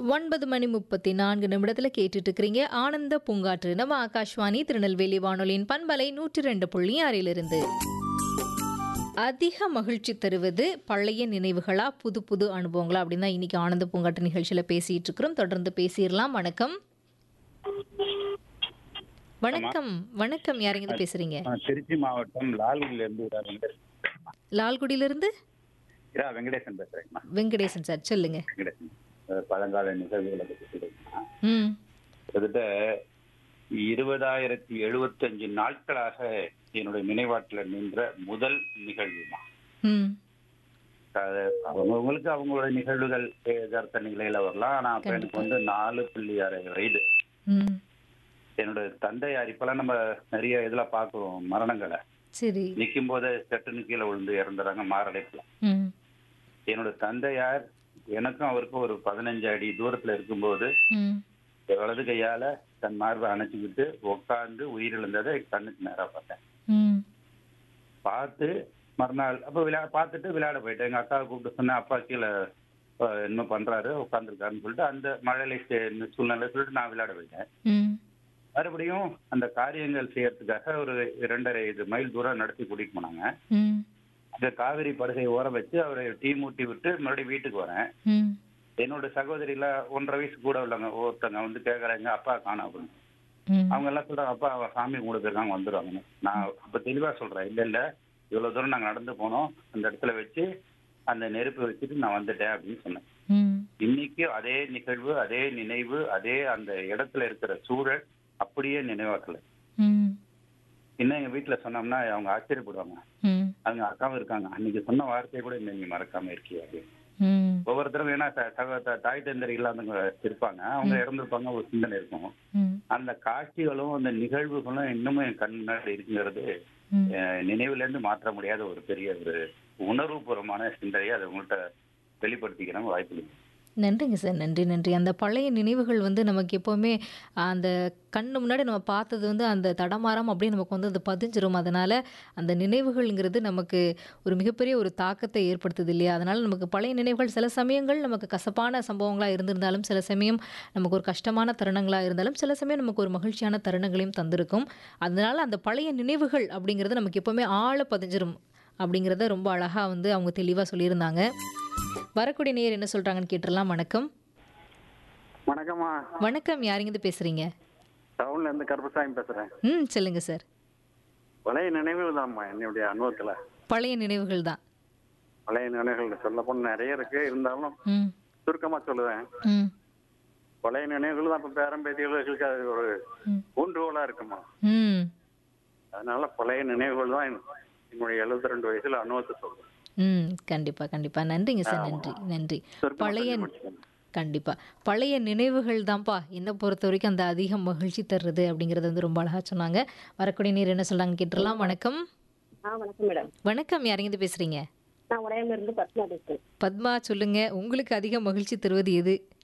ஒன்பது மணி முப்பத்தி நான்கு நிமிடத்தில் கேட்டுட்டு இருக்கிறீங்க ஆனந்த பூங்காற்று நம்ம ஆகாஷ்வாணி திருநெல்வேலி வானொலியின் பண்பலை நூற்றி ரெண்டு புள்ளி ஆறிலிருந்து அதிக மகிழ்ச்சி தருவது பழைய நினைவுகளா புது புது அனுபவங்களா அப்படின்னு தான் இன்னைக்கு ஆனந்த பூங்காற்று நிகழ்ச்சியில் பேசிட்டு இருக்கிறோம் தொடர்ந்து பேசிடலாம் வணக்கம் வணக்கம் வணக்கம் யாருங்க இது பேசுறீங்க ஆ, திருச்சி மாவட்டம் லால்குடியில இருந்து இரா வெங்கடேசன் லால்குடியிலிருந்து இரா வெங்கடேசன் பேசுறேங்கம்மா வெங்கடேசன் சார் சொல்லுங்க வெங்கடேசன் அஹ், பழங்கால நிகழ்வுகளை பற்றி சொல்லுங்கம்மா ம் கிட்டத்தட்ட இருபதாயிரத்தி எழுபத்தஞ்சு நாட்களாக என்னுடைய நினைவாட்டில் நின்ற முதல் நிகழ்வுமா ம் அது அவங்கவுங்களுக்கு அவங்களோட நிகழ்வுகள் யதார்த்த நிலையில வரலாம் ஆனா அப்ப எனக்கு வந்து நாலு புள்ளி ஆறு வயது ம் என்னோட தந்தையார் இப்பெல்லாம் நம்ம நிறைய இதுல பாக்குறோம் மரணங்களை சரி நிக்கும் போதே சட்டுன்னு கீழே விழுந்து இறந்துறாங்க மாரடைப்புல ம் என்னோட தந்தையார் எனக்கும் அவருக்கும் ஒரு பதினஞ்சு அடி தூரத்துல இருக்கும்போது ம் வலது கையால தன் மார்பை அணைச்சிக்கிட்டு உட்கார்ந்து உயிரிழந்ததை கண்ணுக்கு நேரா பார்த்தேன் ம் பார்த்து மறுநாள் அப்ப விளையாட பார்த்துட்டு விளையாட போயிட்டேன் எங்க அக்காவை கூப்பிட்டு சொன்னேன் அப்பா கீழே அஹ், என்ன பண்றாரு உட்காந்துருக்காருன்னு சொல்லிட்டு அந்த மழையில சே- சூழ்நிலை சொல்லிட்டு நான் விளையாட போயிட்டேன் ம் மறுபடியும் அந்த காரியங்கள் செய்யறதுக்காக ஒரு இரண்டரை இது மைல் தூரம் நடத்தி கூட்டிட்டு போனாங்க ம் அந்த காவிரி படுகையை ஓர வச்சு அவரை டீ மூட்டி விட்டு மறுபடியும் வீட்டுக்கு வரேன் ம் என்னோட சகோதரியில ஒன்றரை வயசு கூட உள்ளவங்க ஒருத்தங்க வந்து கேக்குறாங்க அப்பா காணோம் அப்படின்னு ம் அவங்க எல்லாம் சொல்றாங்க அப்பா அவ சாமி கூட போயிருக்காங்க வந்துருவாங்கன்னு நான் அப்ப தெளிவா சொல்றேன் இல்ல இல்ல இவ்வளவு தூரம் நாங்க நடந்து போனோம் அந்த இடத்துல வச்சு அந்த நெருப்பு வச்சுட்டு நான் வந்துட்டேன் அப்படின்னு சொன்னேன் ம் இன்னைக்கு அதே நிகழ்வு அதே நினைவு அதே அந்த இடத்துல இருக்கிற சூழல் அப்படியே நினைவாக்கல ம் இன்னும் எங்க வீட்டுல சொன்னோம்னா அவங்க ஆச்சரியப்படுவாங்க ம் அவங்க அக்காவும் இருக்காங்க அன்னைக்கு சொன்ன வார்த்தையை கூட இன்னும் நீங்க மறக்காம இருக்கீங்க அப்படின்னு ம் ஒவ்வொருத்தரும் வேணா த- சக- த- தாய் தந்தர் இல்லாதவங்க இருப்பாங்க அவங்க இறந்துருப்பாங்க ஒரு சிந்தனை இருக்கும் ம் அந்த காட்சிகளும் அந்த நிகழ்வுகளும் இன்னமும் என் கண் முன்னாடி இருக்குங்கிறது ம் அஹ், நினைவுல இருந்து மாற்ற முடியாத ஒரு பெரிய ஒரு உணர்வுபூர்வமான சிந்தனையை அதை உங்கள்கிட்ட வெளிப்படுத்திக்கிறேன் வாய்ப்பு இல்லை. நன்றிங்க சார் நன்றி நன்றி அந்த பழைய நினைவுகள் வந்து நமக்கு எப்போவுமே அந்த கண்ணு முன்னாடி நம்ம பார்த்தது வந்து அந்த தடமாறாம அப்படியே நமக்கு வந்து அது பதிஞ்சிரும் அதனால் அந்த நினைவுகள்ங்கிறது நமக்கு ஒரு மிகப்பெரிய ஒரு தாக்கத்தை ஏற்படுத்துது இல்லையா அதனால் நமக்கு பழைய நினைவுகள் சில சமயங்கள் நமக்கு கசப்பான சம்பவங்களாக இருந்திருந்தாலும் சில சமயம் நமக்கு ஒரு கஷ்டமான தருணங்களாக இருந்தாலும் சில சமயம் நமக்கு ஒரு மகிழ்ச்சியான தருணங்களையும் தந்திருக்கும் அதனால் அந்த பழைய நினைவுகள் அப்படிங்கிறது நமக்கு எப்போவுமே ஆழ பதிஞ்சிரும் அப்படிங்கிறத ரொம்ப அழகாக வந்து அவங்க தெளிவாக சொல்லியிருந்தாங்க வரக்கூடிய நேயர் என்ன சொல்கிறாங்கன்னு கேட்டுடலாம் வணக்கம் வணக்கம்மா வணக்கம் யாருங்கிருந்து பேசுகிறீங்க டவுன்ல இருந்து கருப்பசாமி பேசுறேன் ம் சொல்லுங்கள் சார் பழைய நினைவுகள் தான்மா என்னுடைய அனுபவத்துல பழைய நினைவுகள் தான் பழைய நினைவுகள் சொல்ல போன நிறைய இருக்கு இருந்தாலும் ம் சுருக்கமா சொல்லுவேன் ம் பழைய நினைவுகள் தான் இப்ப பேரம்பேத்திகளுக்கு அது ஒரு ம். ஊன்றுகோலா இருக்குமா ம் அதனால பழைய நினைவுகள் தான் என்- என்னுடைய எழுபத்தி ரெண்டு வயசுல அனுபவத்தை சொல்றேன் ம் கண்டிப்பாக கண்டிப்பாக நன்றிங்க சார் நன்றி நன்றி சுருக்கமா பழைய சொல்லி முடிச்சுக்கோங்க. கண்டிப்பாக பழைய நினைவுகள் தான்ப்பா என்னை பொறுத்த வரைக்கும் அந்த அதிக மகிழ்ச்சி தருது அப்படிங்கிறது வந்து ரொம்ப அழகாக சொன்னாங்க வரக்கூடிய நேர் என்ன சொல்கிறாங்க கேட்டுடலாம் வணக்கம் ஆ வணக்கம் மேடம் வணக்கம் யாருங்கிருந்து பேசுகிறீங்க நான் உடையாம இருந்து பத்மா பேசுறேன் பத்மா சொல்லுங்க உங்களுக்கு அதிக மகிழ்ச்சி தருவது எது